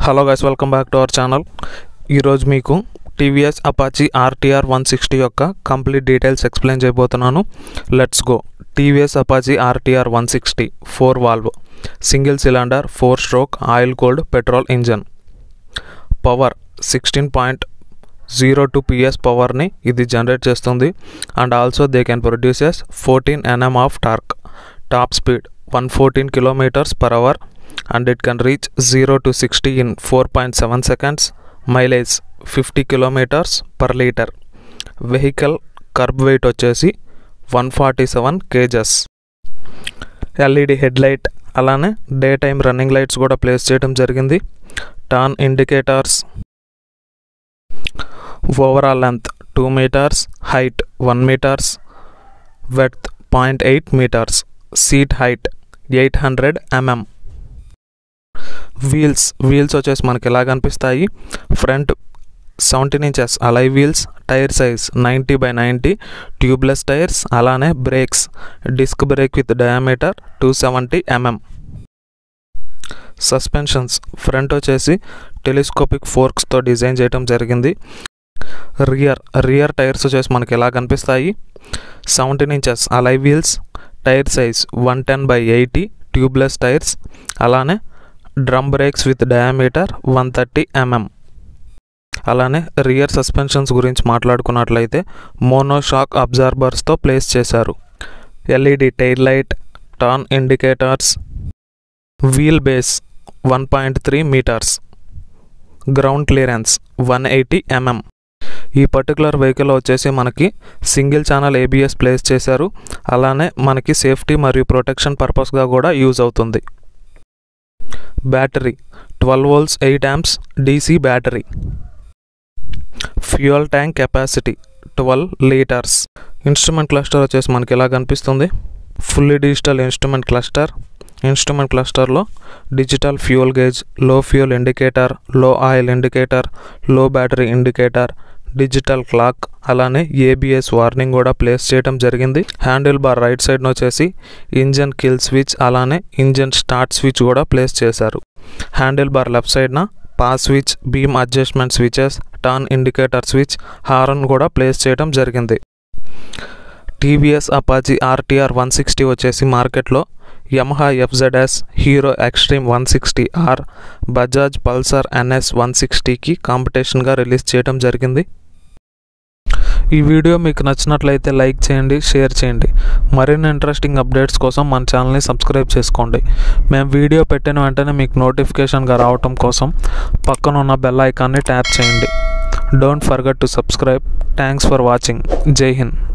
hello guys welcome back to our channel ఈరోజు మీకు TVS Apache RTR one sixty యొక్క complete details explain చేయబోతున్నాను let's go TVS Apache RTR one sixty four valve single cylinder four stroke oil cold petrol engine power sixteen point zero two PS పవర్ని ఇది generate చేస్తుంది and also they can produces fourteen NM of torque top speed one fourteen kilometres per hour and it can reach zero to sixty in four point seven seconds mileage fifty kilometres per litre vehicle kerb weight వచ్చేసి one forty seven kgs LED head light అలానే day time running lights కూడా place చేయడం జరిగింది turn indicators overall length two metres height one metres width point eight metres seat height eight hundred MM wheels wheels వచ్చేసి మనకి ఎలా కనిపిస్తాయి front seventeen inches alloy wheels tyre size ninety by ninety tubeless tyres అలానే brakes disc brake with diameter two seventy MM suspensions front వచ్చేసి telescopic ఫోర్క్స్తో design చేయడం జరిగింది rear rear tyres వచ్చేసి మనకి ఎలా కనిపిస్తాయి seventeen inches alloy wheels tyre size one ten by eighty tubeless tyres అలానే drum brakes with diameter one thirty MM అలానే రియర్ సస్పెన్షన్స్ గురించి మాట్లాడుకున్నట్లయితే మోనోషాక్ అబ్జార్బర్స్తో ప్లేస్ చేశారు LED tail light turn indicators wheel base one point three metres ground clearance one eighty MM ఈ particular vehicle వచ్చేసి మనకి single channel ABS place చేశారు అలానే మనకి సేఫ్టీ మరియు ప్రొటెక్షన్ పర్పస్గా కూడా యూజ్ అవుతుంది battery twelve volts eight amps DC battery fuel tank capacity twelve litres instrument cluster వచ్చేసి మనకి ఎలా కనిపిస్తుంది fully digital instrument cluster instrument క్లస్టర్లో digital fuel gauge low fuel indicator low oil indicator low battery indicator digital clock అలానే ABS warning కూడా place చేయడం జరిగింది handle bar right side వచ్చేసి ఇంజన్ కిల్ స్విచ్ అలానే ఇంజన్ స్టార్ట్ స్విచ్ కూడా place చేశారు handle bar left సైడ్న pass switch beam adjustment switches turn indicator switch horn కూడా ప్లేస్ చేయడం జరిగింది TVS Apache RTR one sixty వచ్చేసి మార్కెట్లో Yamaha FZS Hero Xtreme one sixty R Bajaj Pulsar NS one సిక్స్టీకి కాంపిటీషన్గా రిలీజ్ చేయడం జరిగింది ఈ వీడియో మీకు నచ్చినట్లయితే లైక్ చేయండి షేర్ చేయండి మరిన్ని ఇంట్రెస్టింగ్ అప్డేట్స్ కోసం మన ఛానల్ని సబ్స్క్రైబ్ చేసుకోండి మేము వీడియో పెట్టిన వెంటనే మీకు నోటిఫికేషన్గా రావటం కోసం పక్కన ఉన్న బెల్ ఐకాన్ని ట్యాప్ చేయండి don't forget to subscribe thanks for watching Jai Hind